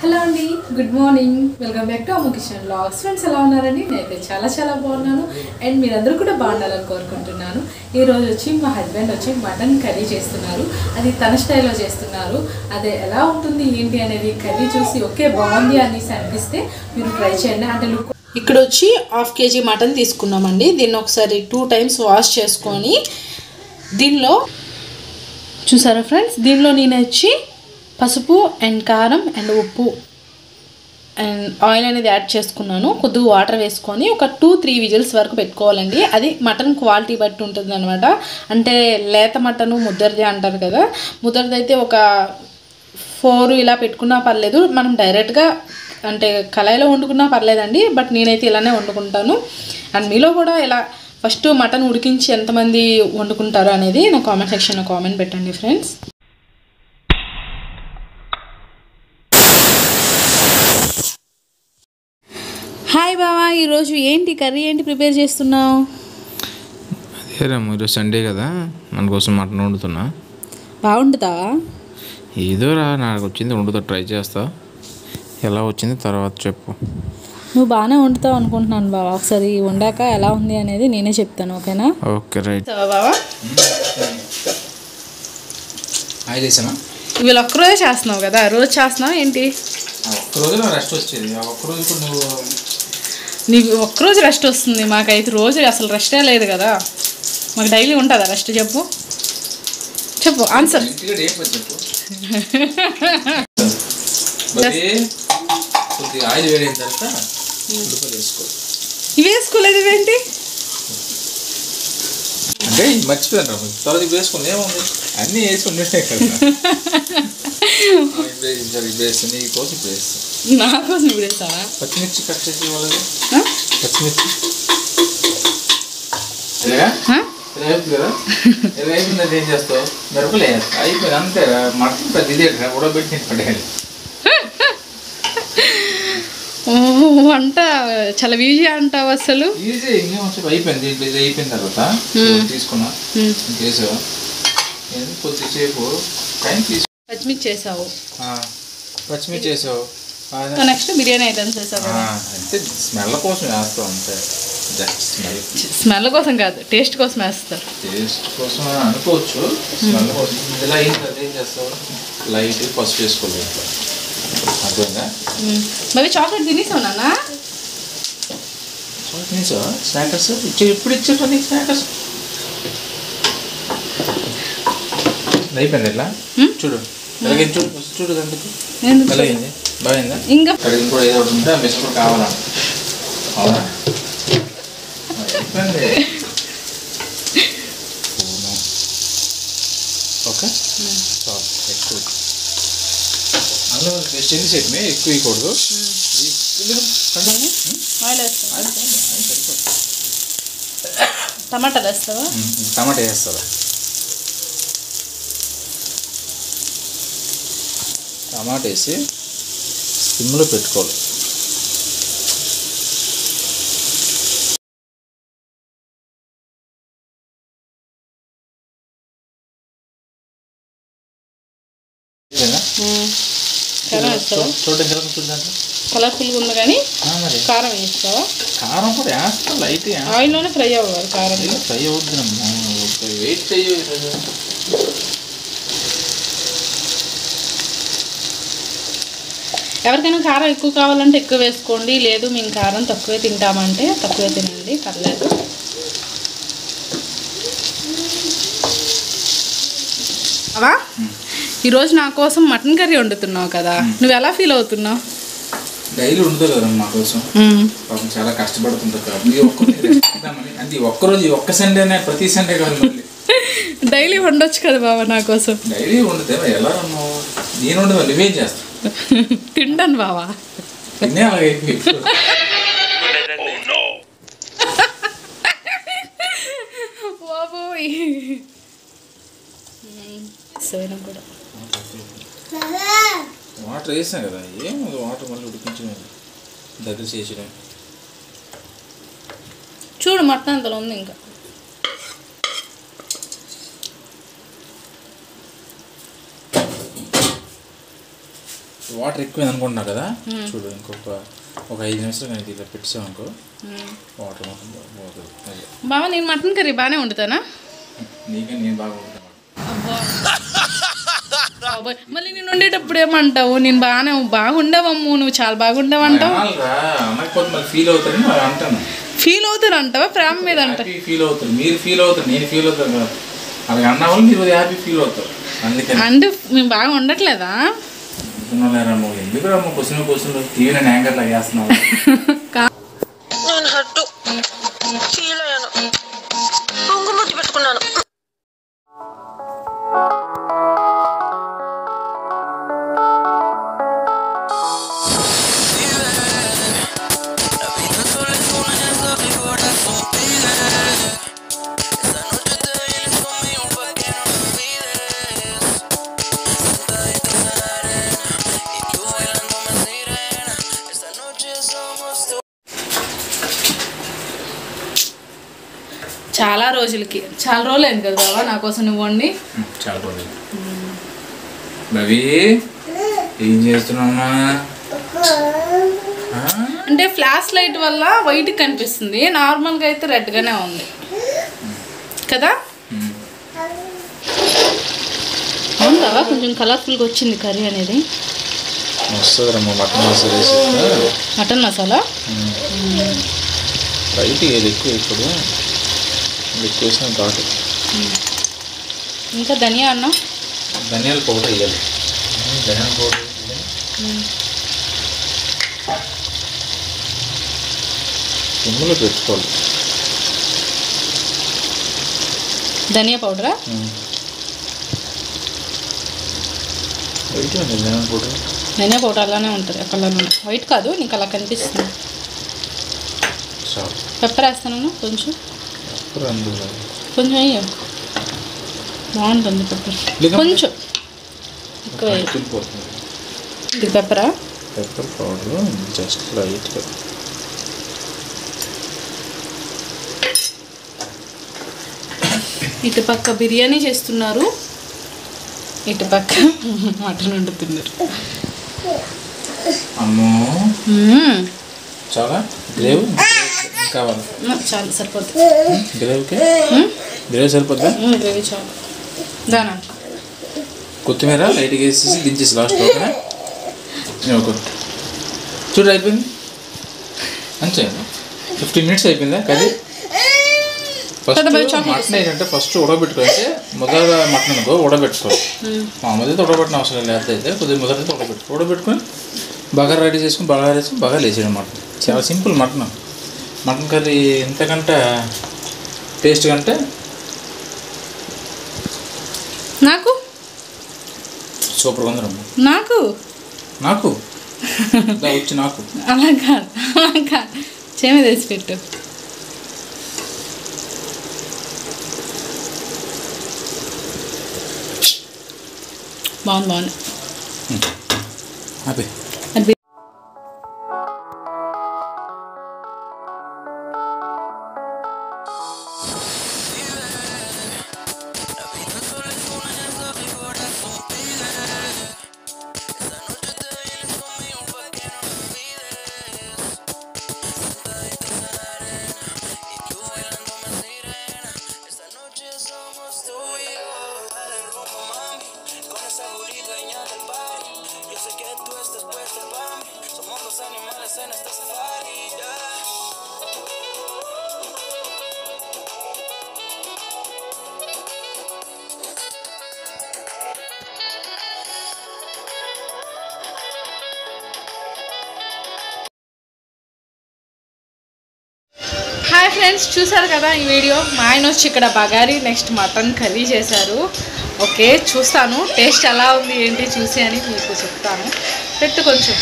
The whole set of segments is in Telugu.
హలో అండి good morning welcome back to Amma kitchen vlogs friends ఎలా ఉన్నారండి నేనైతే చాలా చాలా బాగున్నాను అండ్ మీరందరూ కూడా బాగుండాలని కోరుకుంటున్నాను ఈ రోజు వచ్చి మా హస్బెండ్ వచ్చి మటన్ కర్రీ చేస్తున్నారు అది తన స్టైల్లో చేస్తున్నారు అది ఎలా ఉంటుంది ఏంటి అనేది కర్రీ చూసి ఓకే బాగుంది అనేసి అనిపిస్తే మీరు ట్రై చేయండి అంటే లుక్ ఇక్కడ వచ్చి హాఫ్ కేజీ మటన్ తీసుకున్నామండి దీన్ని ఒకసారి టూ టైమ్స్ వాష్ చేసుకొని దీనిలో చూసారా ఫ్రెండ్స్ దీనిలో నేను వచ్చి పసుపు అండ్ కారం అండ్ ఉప్పు అండ్ ఆయిల్ అనేది యాడ్ చేసుకున్నాను కొద్దిగా వాటర్ వేసుకొని ఒక టూ త్రీ విజిల్స్ వరకు పెట్టుకోవాలండి అది మటన్ క్వాలిటీ బట్టి ఉంటుంది అనమాట అంటే లేత మటను ముద్దరిది అంటారు కదా ముద్దరిది అయితే ఒక ఫోర్ ఇలా పెట్టుకున్నా పర్లేదు మనం డైరెక్ట్గా అంటే కళాయిలో వండుకున్నా పర్లేదండి బట్ నేనైతే ఇలానే వండుకుంటాను అండ్ మీలో కూడా ఇలా ఫస్ట్ మటన్ ఉడికించి ఎంతమంది వండుకుంటారు అనేది నా కామెంట్ సెక్షన్లో కామెంట్ పెట్టండి ఫ్రెండ్స్ హాయ్ బావా ఈరోజు ఏంటి కర్రీ ఏంటి ప్రిపేర్ చేస్తున్నావు అదేరా ఈరోజు సండే కదా మన కోసం మటన్ వండుతున్నా బాగుంటుందా ఏదోరా నాకు వచ్చింది వండుతా ట్రై చేస్తా ఎలా వచ్చింది తర్వాత చెప్పు నువ్వు బాగానే వండుతావు అనుకుంటున్నాను బావా ఒకసారి వండాక ఎలా ఉంది అనేది నేనే చెప్తాను ఓకేనా ఓకే రైట్ బావా ఆయిల్ వేసామా వీళ్ళు ఒక్కరోజే చేస్తున్నావు కదా రోజు చేస్తున్నావు ఏంటి ఒక్కరోజు రెస్ట్ వచ్చేది ఆ ఒక్కరోజు ఇప్పుడు నువ్వు నీకు ఒక్కరోజు రెస్ట్ వస్తుంది మాకైతే రోజు అసలు రెస్టే లేదు కదా మాకు డైలీ ఉంటుందా రెస్ట్ చెప్పు చెప్పు ఆన్సర్ ఇంటికి ఏం పని చెప్పు మరి కొద్దిగా ఆయిల్ వేడైన తర్వాత ఉల్లిపాయలు వేసుకో ఇవి వేసుకోలేదు ఇవేంటి అంటే ఇది మర్చిపోయాను రా తర్వాత ఇవి వేసుకుని ఏముంది అన్నీ వేసి ఉండేటే కదా ఇప్పుడు వేసి ఇప్పుడు వేస్తాను నీ కోసం ఇప్పుడు వేస్తాను నా కోసం ఇప్పుడు వేస్తావా పచ్చిమిర్చి కట్ చేసి వాళ్ళది ఆ? పచ్చిమిర్చి ఇలాగా ఆ? ఇలా అయిపోతుంది కదా ఇలా అయిపోయింది ఏం చేస్తావు మిరపలే అయిపోయింది అంతేరా మటన్ పెద్ద ఇదే ఉడబెట్టి నేను పడేయాలి ఓ వంట చాలా ఈజీ అంటావు అసలు ఈజీ ఇంకేం వచ్చి అయిపోయింది దీంట్లో ఇది అయిపోయిన తర్వాత తీసుకున్నా మ్మ్. ఇంకేసావు నేను కొద్దిసేపు టైం తీసు పచ్చిమిర్చి చేసావు ఆ, పచ్చిమిర్చి వేసావు ఆ, నెక్స్ట్ బిర్యానీ ఐటమ్స్ వేసావు ఆ, అంటే స్మెల్ కోసం వేస్తాం అంతే జస్ట్ స్మెల్ స్మెల్ కోసం కాదు టేస్ట్ కోసం వేస్తారు టేస్ట్ కోసం అని అనుకోవచ్చు స్మెల్ కోసం ఇలా అయిన తర్వాత ఏం చేస్తావు లైట్ పసుపు వేసుకోవాలి ఇట్లా అర్థంగా మరి చాక్లెట్ తినేసావు నాన్న తినేసా స్నాకర్స్ ఇచ్చే ఎప్పుడు ఇచ్చారు నీకు స్నాకర్స్ అయిపోయింది ఇట్లా మ్మ్. చూడు ఎలాగైంది చూడు ఫస్ట్ చూడు అందుకు ఎందుకు? ఎలాగైంది బాగైందా ఇంకా ఇక్కడ ఇంకో ఏదో ఒకటి ఉంటే ఆ మెస్ కూడా కావాలా అవునా మరి అయిపోయింది అవును. ఓకే చాలు ఎక్కువ అందులో చిన్న చట్నీ ఎక్కువ వేయకూడదు ఇది ఎందుకు? కండాలి? మ్మ్? ఆయిల్ వేస్తావా అది చాలు, అది సరిపోతుంది. టమాటాలు వేస్తావా మ్మ్. టమాటా వేస్తుందా టమాటా వేసి సిమ్లో పెట్టుకోవాలి ఇదేనా? కారం వేస్తావా చూ- చూడండి ఎలా ఉంటుంది దాంట్లో కలర్ఫుల్గా ఉంది కానీ ఆ, మరి కారం వేస్తావా కారం కూడా వేస్తాం లైట్ ఆయిల్లోనే ఫ్రై అవ్వాలి కారం ఫ్రై అవుతుందమ్మా వెయిట్ చెయ్యు ఈరోజు ఎవరికైనా కారం ఎక్కువ కావాలంటే ఎక్కువ వేసుకోండి లేదు మేము కారం తక్కువే తింటామంటే తక్కువే తినండి పర్లేదు అవా ఈరోజు నా కోసం మటన్ కర్రీ వండుతున్నావు కదా నువ్వు ఎలా ఫీల్ అవుతున్నావు డైలీ ఉండదు కదా మా కోసం పాపం చాలా కష్టపడుతుంటారు కాబట్టి ఈ ఒక్క రోజు rest ఇద్దామని. అంటే ఈ ఒక్క రోజు ఈ ఒక్క సండేనే ప్రతి సండే కాదు మళ్ళీ డైలీ వండొచ్చు కదా బాబా నా కోసం డైలీ ఉండదు ఎలా ఉన్నావు నేను ఉండదు నువ్వేం చేస్తావు తింటాను బావా తినే అలాగైతే ఇప్పుడు. బాబోయ్ సరే కూడా వాటర్ వేసాం కదా ఏం వాటర్ మళ్ళీ ఉడికించడం దగ్గర చేసడం చూడు మటన్ అంతలో ఉంది ఇంకా వాటర్ ఎక్కువ అనుకుంటున్నా కదా చూడు ఇంకొక ఒక ఐదు నిమిషాలు కానీ ఇలా పెట్టాం అనుకో వాటర్ మొత్తం పో- పోతుంది అదే బావ నేను మటన్ కర్రీ బాగానే వండుతానా నీకే నేను బాగా ఉంటాను బాబోయ్, మళ్ళీ నేను వండేటప్పుడు ఏమంటావు నేను బాగానే బాగా ఉండవమ్ము నువ్వు చాలా బాగుండవు అంటావు అనాలిరా అనకపోతే మళ్ళీ ఫీల్ అవుతారని మరి అంటాను ఫీల్ అవుతారు అంటావా ప్రేమ మీద అంట హ్యాపీ ఫీల్ అవుతారు మీరు ఫీల్ అవుతారు నేను ఫీల్ అవుతాను కదా అలాగే అన్న వాళ్ళు మీరు హ్యాపీ ఫీల్ అవుతారు అందుకని అంటే మేము బాగా ఉండట్లేదా అనుకున్నారమ్మ ఎందుకు రమ్మ క్వశ్చన్ క్వశ్చన్ టీవీ నేను యాంకర్ లాగా చేస్తున్నావు నేను హట్టు ఫీల్ అయ్యాను కుంకుమతి పెట్టుకున్నాను చాలా రోజులకి చాలా రోజులు అయింది కదా బాబా నా కోసం నువ్వు వండి చాలా బాగుంది రవి ఏం చేస్తున్నామ్మా ఆ? అంటే ఫ్లాష్ లైట్ వల్ల వైట్ కనిపిస్తుంది నార్మల్గా అయితే రెడ్గానే ఉంది కదా ఉమ్. అవును బాబా కొంచెం కలర్ఫుల్గా వచ్చింది కర్రీ అనేది వస్తుంది రమ్మ మటన్ మసాలా వేసి మటన్ మసాలా బయట ఏది ఎక్కువ ఇప్పుడు ఎక్కువ వేసిన ఘాటు ఇంకా ధనియా అన్నం ధనియాల పౌడర్ వేయాలి ధనియాల పౌడర్ వేయాలి. సిమ్లో పెట్టుకోవాలి ధనియా పౌడరా బయట ఉంది ధనియాల పౌడర్ ధనియా పౌడర్ అలానే ఉంటుంది కలర్లో వైట్ కాదు నీకు అలా కనిపిస్తుంది చాలు పెప్పర్ వేస్తాను కొంచెం ఎప్పుడు అందులో కొంచెం అయ్యో బాగుంటుంది పెప్పర్ లేదా- కొంచెం ఎక్కువ వేయ్. వెళ్ళిపోతుంది ఇది పెప్పరా పెప్పర్ పౌడర్ జస్ట్ లైట్గా ఇటు పక్క బిర్యానీ చేస్తున్నారు ఇటు పక్క మటన్ వండుతున్నారు అమ్మో మ్మ్. చాలా గ్రేవ్ కావాలి మ్మ్, చాలు సరిపోద్ది గ్రేవ్కి గ్రేవ్ సరిపోద్దా మ్మ్, గ్రేవీ చాలు దానా కొత్తిమీర లైట్గా వేసేసి దించేసి లాస్ట్ ఓకేనా నేను ఒక చూడు అయిపోయింది అంతే ఫిఫ్టీన్ మినిట్స్ అయిపోయిందా కర్రీ ఫస్ట్ కదా మరి చాకు మటన్ ఏంటంటే ఫస్ట్ ఉడకబెట్టుకోవాలి ముద్దగా మటన్ అనుకో ఉడకబెట్టుకోవాలి మామూలు అయితే ఉడకబెట్టిన అవసరం లేదు లేకపోతే అయితే కొద్దిగా ముద్ర అయితే ఉడకబెట్టు ఉడకబెట్టుకొని బగారా రెడీ చేసుకుని బగారా వేసుకుని బగారా వేసేయడం మటన్ చాలా సింపుల్ మటన్ మటన్ కర్రీ ఎంతకంటే టేస్ట్ కంటే నాకు సూపర్గా ఉంది రమ్మ నాకు నాకు దా వచ్చి నాకు అలా కాదు అలా కాదు చేమ తెచ్చి పెట్టు బాగుంది బాగుంది అదే అది బి- హాయ్ ఫ్రెండ్స్ చూసారు కదా ఈ వీడియో మా ఆయన వచ్చి ఇక్కడ బగారీ నెక్స్ట్ మటన్ కర్రీ చేశారు ఓకే చూస్తాను టేస్ట్ ఎలా ఉంది ఏంటి చూసి అని మీకు చెప్తాను పెట్టు కొంచెం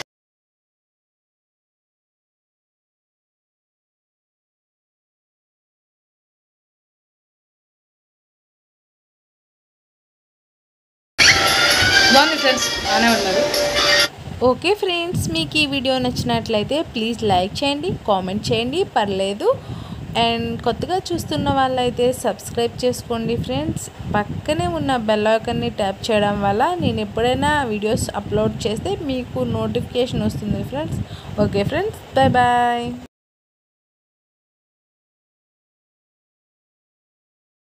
బాగుంది ఫ్రెండ్స్ బాగానే ఉన్నారు ఓకే ఫ్రెండ్స్ మీకు ఈ వీడియో నచ్చినట్లయితే ప్లీజ్ లైక్ చేయండి కామెంట్ చేయండి పర్లేదు అండ్ కొత్తగా చూస్తున్న వాళ్ళైతే సబ్స్క్రైబ్ చేసుకోండి ఫ్రెండ్స్ పక్కనే ఉన్న బెల్ ఐకాన్ని ట్యాప్ చేయడం వల్ల నేను ఎప్పుడైనా వీడియోస్ అప్లోడ్ చేస్తే మీకు నోటిఫికేషన్ వస్తుంది friends okay friends bye bye